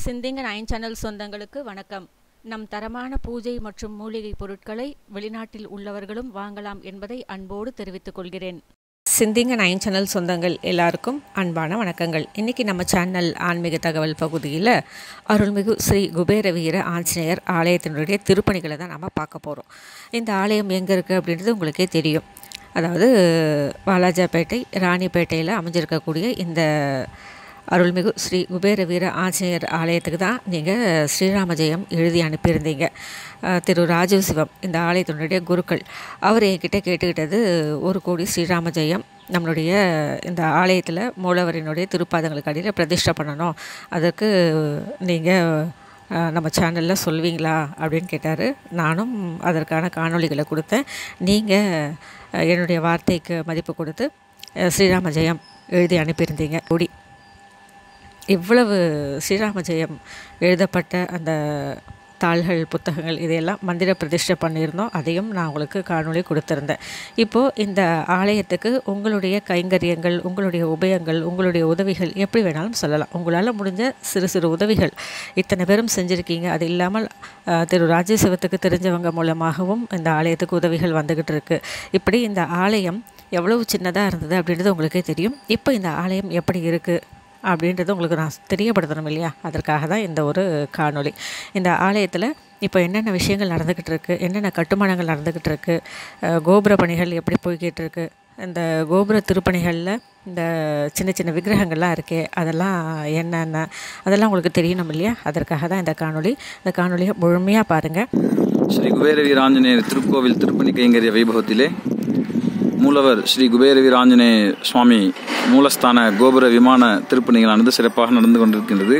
சிந்திங்க nine channel சொந்தங்களுக்கு வணக்கம் நம் தரமான பூஜை மற்றும் மூலிகை பொருட்களை வெளிநாட்டில் உள்ளவர்களும் வாங்கலாம் என்பதை அன்போடு தெரிவித்துக் கொள்கிறேன் சிந்திங்க நைன் சேனல் சொந்தங்கள் எல்லாருக்கும் அன்பான வணக்கங்கள் இன்றைக்கி நம்ம சேனல் ஆன்மீக தகவல் பகுதியில் அருள்மிகு ஸ்ரீ குபேர வீர ஆஞ்சநேயர் ஆலயத்தினுடைய திருப்பணிகளை தான் நம்ம பார்க்க போகிறோம் இந்த ஆலயம் எங்கே இருக்குது அப்படின்றது உங்களுக்கே தெரியும் அதாவது வாலாஜாபேட்டை ராணிப்பேட்டையில் அமைஞ்சிருக்கக்கூடிய இந்த அருள்மிகு ஸ்ரீ குபேர வீர ஆஞ்சநேயர் ஆலயத்துக்கு தான் நீங்கள் ஸ்ரீராம ஜெயம் எழுதி அனுப்பியிருந்தீங்க அஹ், திரு ராஜீவ் சிவம் இந்த ஆலயத்தினுடைய குருக்கள் அவர் என்கிட்ட கேட்டுக்கிட்டது ஒரு கோடி ஸ்ரீராம ஜெயம் நம்மளுடைய இந்த ஆலயத்தில் மூலவரினுடைய திருப்பாதங்களுக்கு அடியில் பிரதிஷ்டை பண்ணணும் அதற்கு நீங்கள் அஹ், நம்ம சேனலில் சொல்வீங்களா அப்படின்னு கேட்டார் நானும் அதற்கான காணொளிகளை கொடுத்தேன் நீங்கள் என்னுடைய வார்த்தைக்கு மதிப்பு கொடுத்து அஹ், ஸ்ரீராம ஜெயம் எழுதி அனுப்பியிருந்தீங்க கூடி இவ்வளவு ஸ்ரீராம ஜெயம் எழுதப்பட்ட அந்த தாள்கள் புத்தகங்கள் இதையெல்லாம் மந்திர பிரதிஷ்டை பண்ணியிருந்தோம் அதையும் நான் உங்களுக்கு காணொளி கொடுத்துருந்தேன் இப்போது இந்த ஆலயத்துக்கு உங்களுடைய கைங்கரியங்கள் உங்களுடைய உபயங்கள் உங்களுடைய உதவிகள் எப்படி வேணாலும் சொல்லலாம் உங்களால் முடிஞ்ச சிறு சிறு உதவிகள் இத்தனை பேரும் செஞ்சுருக்கீங்க அது இல்லாமல் அஹ், திரு ராஜேசிவத்துக்கு தெரிஞ்சவங்க மூலமாகவும் இந்த ஆலயத்துக்கு உதவிகள் வந்துக்கிட்டு இருக்கு இப்படி இந்த ஆலயம் எவ்வளவு சின்னதாக இருந்தது அப்படின்றது உங்களுக்கே தெரியும் இப்போ இந்த ஆலயம் எப்படி இருக்குது அப்படின்றது உங்களுக்கு நான் தெரியப்படுத்தணும் இல்லையா அதற்காக தான் இந்த ஒரு காணொளி இந்த ஆலயத்தில் இப்போ என்னென்ன விஷயங்கள் நடந்துக்கிட்டு இருக்கு என்னென்ன கட்டுமானங்கள் நடந்துக்கிட்டு இருக்கு அஹ், கோபுர பணிகள் எப்படி போய்கிட்டு இருக்கு இந்த கோபுர திருப்பணிகளில் இந்த சின்ன சின்ன விக்கிரகங்கள்லாம் இருக்கே அதெல்லாம் என்னென்ன அதெல்லாம் உங்களுக்கு தெரியணும் இல்லையா அதற்காக தான் இந்த காணொளி இந்த காணொலியை முழுமையாக பாருங்கள் ஸ்ரீ குபேர வீராஞ்சநேயர் திருக்கோவில் திருப்பணி கைங்கரிய வைபவத்திலே மூலவர் ஸ்ரீ குபேர வீராஞ்சநேய சுவாமி மூலஸ்தான கோபுர விமான திருப்பணிகளானது சிறப்பாக நடந்து கொண்டிருக்கின்றது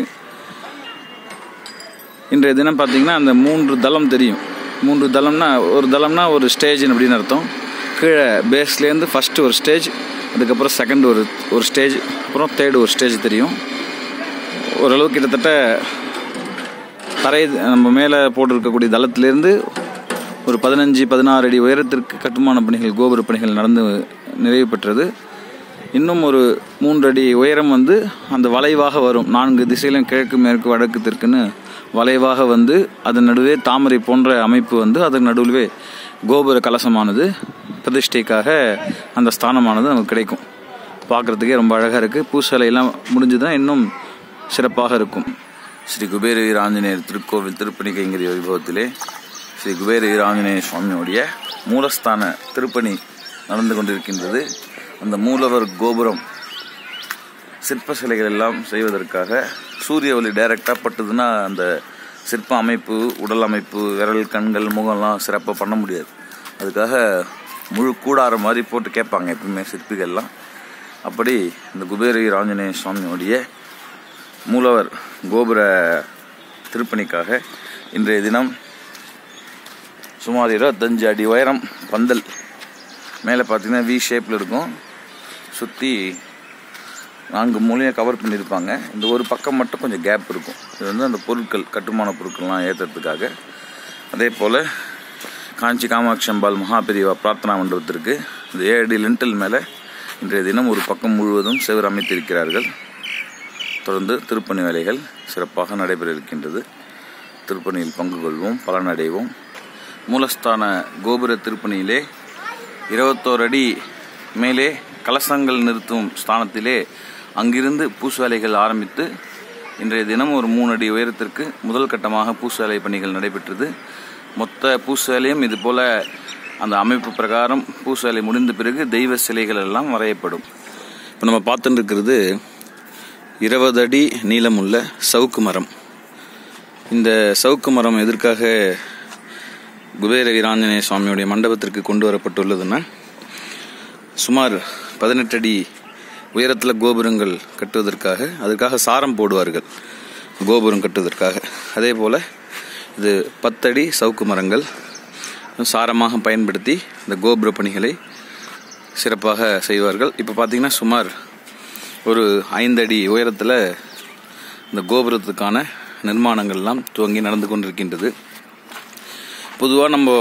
இன்றைய தினம் பார்த்தீங்கன்னா அந்த மூன்று தளம் தெரியும் மூன்று தளம்னா ஒரு தளம்னா ஒரு ஸ்டேஜ் அப்படின்னு அர்த்தம் கீழே பேஸ்லேருந்து ஃபஸ்ட்டு ஒரு ஸ்டேஜ் அதுக்கப்புறம் செகண்ட் ஒரு ஒரு ஸ்டேஜ் அப்புறம் தேர்டு ஒரு ஸ்டேஜ் தெரியும் ஓரளவு கிட்டத்தட்ட தரை நம்ம மேலே போட்டிருக்கக்கூடிய தளத்திலிருந்து ஒரு பதினஞ்சு பதினாறு அடி உயரத்திற்கு கட்டுமான பணிகள் கோபுர பணிகள் நடந்து நிறைவு பெற்றது இன்னும் ஒரு மூன்று அடி உயரம் வந்து அந்த வளைவாக வரும் நான்கு திசையிலும் கிழக்கு மேற்கு வடக்கு தெற்குன்னு வளைவாக வந்து அதன் நடுவே தாமரை போன்ற அமைப்பு வந்து அதன் நடுவிலே கோபுர கலசமானது பிரதிஷ்டைக்காக அந்த ஸ்தானமானது நமக்கு கிடைக்கும் பார்க்குறதுக்கே ரொம்ப அழகாக இருக்குது பூசலையெல்லாம் முடிஞ்சுதான் இன்னும் சிறப்பாக இருக்கும் ஸ்ரீ குபேர வீர ஆஞ்சநேயர் திருக்கோவில் திருப்பணி கைங்கரிய வைபவத்திலே ஸ்ரீ குபேர வீர ஆஞ்சநேய சுவாமியுடைய மூலஸ்தான திருப்பணி நடந்து கொண்டிருக்கின்றது அந்த மூலவர் கோபுரம் சிற்ப சிலைகள் எல்லாம் செய்வதற்காக சூரிய ஒளி டைரக்டாக பட்டதுன்னா அந்த சிற்ப அமைப்பு உடல் அமைப்பு விரல் கண்கள் முகம்லாம் சிறப்பாக பண்ண முடியாது அதுக்காக முழு கூடார மாதிரி போட்டு கேட்பாங்க எப்பவுமே சிற்பிகள்லாம் அப்படி இந்த குபேர வீர ஆஞ்சநேய சுவாமியுடைய மூலவர் கோபுர திருப்பணிக்காக இன்றைய தினம் சுமார் இருபத்தஞ்சு அடி உயரம் பந்தல் மேலே பார்த்தீங்கன்னா வி ஷேப்பில் இருக்கும் சுற்றி நான்கு மூலையும் கவர் பண்ணியிருப்பாங்க இந்த ஒரு பக்கம் மட்டும் கொஞ்சம் கேப் இருக்கும் இது வந்து அந்த பொருட்கள் கட்டுமான பொருட்கள்லாம் ஏற்றுறதுக்காக அதே போல் காஞ்சி காமாட்சி அம்பாள் மகாபெரிவா பிரார்த்தனா மண்டபத்திற்கு இந்த ஏழு அடி லிண்டல் மேலே இன்றைய தினம் ஒரு பக்கம் முழுவதும் செவர் அமைத்திருக்கிறார்கள் தொடர்ந்து திருப்பணி வேலைகள் சிறப்பாக நடைபெற இருக்கின்றது திருப்பணியில் பங்கு கொள்வோம் பலனடைவோம் மூலஸ்தான கோபுர திருப்பணியிலே இருபத்தோரு அடி மேலே கலசங்கள் நிறுத்தும் ஸ்தானத்திலே அங்கிருந்து பூசு வேலைகள் ஆரம்பித்து இன்றைய தினம் ஒரு மூணு அடி உயரத்திற்கு முதல் கட்டமாக பூசு வேலை பணிகள் நடைபெற்றது மொத்த பூசு வேலையும் இது போல அந்த அமைப்பு பிரகாரம் பூசு வேலை முடிந்த பிறகு தெய்வ சிலைகள் எல்லாம் வரையப்படும் இப்போ நம்ம பார்த்துட்டு இருக்கிறது இருபது அடி நீளமுள்ள சவுக்கு மரம் இந்த சவுக்கு மரம் எதற்காக குபேர வீராஞ்சநேய சுவாமியுடைய மண்டபத்திற்கு கொண்டு வரப்பட்டுள்ளதுன்னா சுமார் பதினெட்டு அடி உயரத்தில் கோபுரங்கள் கட்டுவதற்காக அதற்காக சாரம் போடுவார்கள் கோபுரம் கட்டுவதற்காக அதே போல் இது பத்தடி சவுக்கு மரங்கள் சாரமாக பயன்படுத்தி இந்த கோபுர பணிகளை சிறப்பாக செய்வார்கள் இப்போ பார்த்தீங்கன்னா சுமார் ஒரு ஐந்தடி உயரத்தில் இந்த கோபுரத்துக்கான நிர்மாணங்கள்லாம் துவங்கி நடந்து கொண்டிருக்கின்றது பொதுவாக நம்ம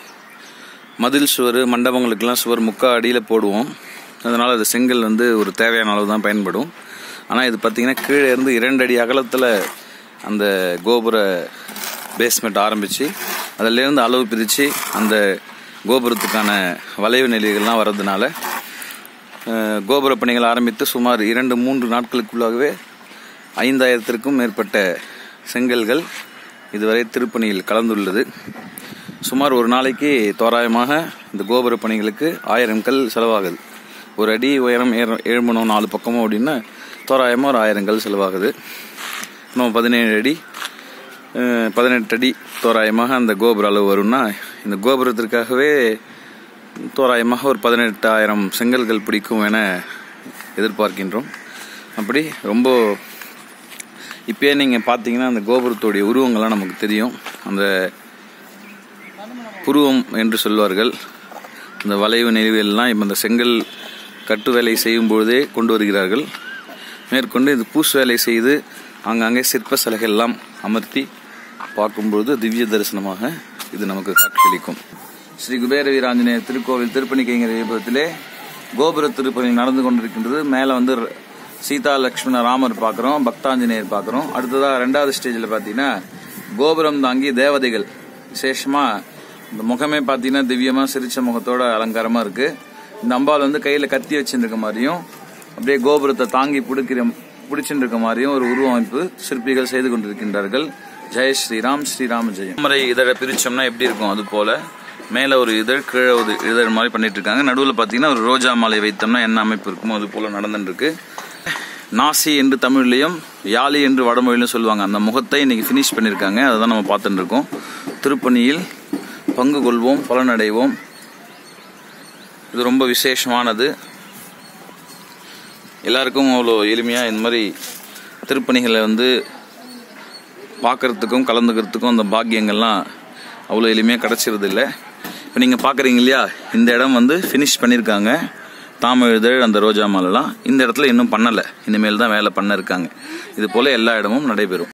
மதில் சுவர் மண்டபங்களுக்கெல்லாம் சுவர் முக்கா அடியில் போடுவோம் அதனால் அது செங்கல் வந்து ஒரு தேவையான அளவு தான் பயன்படும் ஆனால் இது பார்த்திங்கன்னா கீழே இருந்து இரண்டு அடி அகலத்தில் அந்த கோபுர பேஸ்மெண்ட் ஆரம்பித்து அதிலேருந்து அளவு பிரித்து அந்த கோபுரத்துக்கான வளைவு நிலைகள்லாம் வர்றதுனால அஹ், கோபுர பணிகள் ஆரம்பித்து சுமார் இரண்டு மூன்று நாட்களுக்குள்ளாகவே ஐந்தாயிரத்திற்கும் மேற்பட்ட செங்கல்கள் இதுவரை திருப்பணியில் கலந்துள்ளது சுமார் ஒரு நாளைக்கு தோராயமாக இந்த கோபுர பணிகளுக்கு ஆயிரம் கல் செலவாகுது ஒரு அடி உயரம் ஏற- ஏழுமணம் நாலு பக்கமோ அப்படின்னா தோராயமாக ஒரு ஆயிரம் கல் செலவாகுது நம்ம பதினேழு அடி அஹ், பதினெட்டு அடி தோராயமாக அந்த கோபுர அளவு வரும்னா இந்த கோபுரத்திற்காகவே தோராயமாக ஒரு பதினெட்டாயிரம் செங்கல்கள் பிடிக்கும் என எதிர்பார்க்கின்றோம் அப்படி ரொம்ப இப்பயே நீங்கள் பார்த்தீங்கன்னா அந்த கோபுரத்துடைய உருவங்கள்லாம் நமக்கு தெரியும் அந்த புருவம் என்று சொல்வார்கள் இந்த வளைவு நெளிவுகள்லாம் இப்போ இந்த செங்கல் கட்டு வேலை செய்யும் பொழுதே கொண்டு வருகிறார்கள் மேற்கொண்டு இது பூசு வேலை செய்து ஆங்காங்கே சிற்ப சிலைகள் எல்லாம் அமர்த்தி பார்க்கும்பொழுது திவ்ய தரிசனமாக இது நமக்கு காட்சியளிக்கும் ஸ்ரீ குபேர வீராஞ்சநேயர் திருக்கோவில் திருப்பணிக்கைங்கிற விபத்திலே கோபுர திருப்பணி நடந்து கொண்டிருக்கின்றது மேலே வந்து ர- சீதா லக்ஷ்மண ராமர் பார்க்குறோம் பக்தாஞ்சநேயர் பார்க்குறோம் அடுத்ததாக ரெண்டாவது ஸ்டேஜில் பார்த்தீங்கன்னா கோபுரம் தாங்கி தேவதைகள் விசேஷமாக இந்த முகமே பார்த்தீங்கன்னா திவ்யமாக சிரிச்ச முகத்தோட அலங்காரமாக இருக்கு இந்த அம்பாள் வந்து கையில் கத்தி வச்சுருக்க மாதிரியும் அப்படியே கோபுரத்தை தாங்கி பிடிக்கிற பிடிச்சிட்டு இருக்க மாதிரியும் ஒரு உருவமைப்பு சிற்பிகள் செய்து கொண்டிருக்கின்றார்கள் ஜெய ஸ்ரீராம் ஸ்ரீராம ஜெயம் தாமரை இதழை பிரிச்சோம்னா எப்படி இருக்கும் அது போல மேலே ஒரு இதழ் கீழே ஒரு இதழ் மாதிரி பண்ணிட்டு இருக்காங்க நடுவில் பார்த்தீங்கன்னா ஒரு ரோஜா மாலை வைத்தோம்னா என்ன அமைப்பு இருக்குமோ அது போல நடந்துட்டு இருக்கு நாசி என்று தமிழ்லையும் யாழி என்று வடமொழியிலும் சொல்லுவாங்க அந்த முகத்தை இன்னைக்கு ஃபினிஷ் பண்ணியிருக்காங்க அதை தான் நம்ம பார்த்துட்டு இருக்கோம் திருப்பணியில் பங்கு கொள்வோம் பலனடைவோம் இது ரொம்ப விசேஷமானது எல்லாருக்கும் அவ்வளோ எளிமையாக இந்த மாதிரி திருப்பணிகளை வந்து பார்க்கறதுக்கும் கலந்துக்கிறதுக்கும் அந்த பாக்கியங்கள்லாம் அவ்வளோ எளிமையாக கிடச்சிருது இல்லை இப்போ நீங்கள் பார்க்குறீங்க இல்லையா இந்த இடம் வந்து ஃபினிஷ் பண்ணியிருக்காங்க தாமழுதழ் அந்த ரோஜா மாலைலாம் இந்த இடத்துல இன்னும் பண்ணலை இனிமேல் தான் வேலை பண்ண இருக்காங்க இது போல் எல்லா இடமும் நடைபெறும்